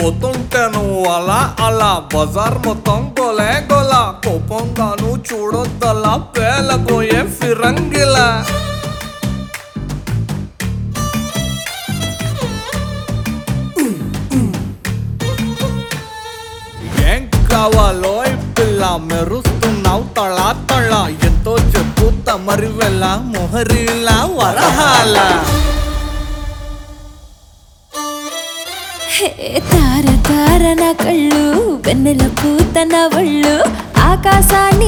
పోతుంటే నువ్వు అలా అలా బజార్ మొత్తం గోలే గోలా కోపంగాను చూడొద్దలా పేలబోయే ఫిరంగిలా ఏం కావాలో ఈ పిల్ల మెరుస్తున్నావు తళా తళ ఎంతో చెప్పు తమరి వెళ్ళ మొహరీలా వరహాల హే తార తార నా కళ్ళు వెన్నెల పూత నా ఒళ్ళు ఆకాశాన్ని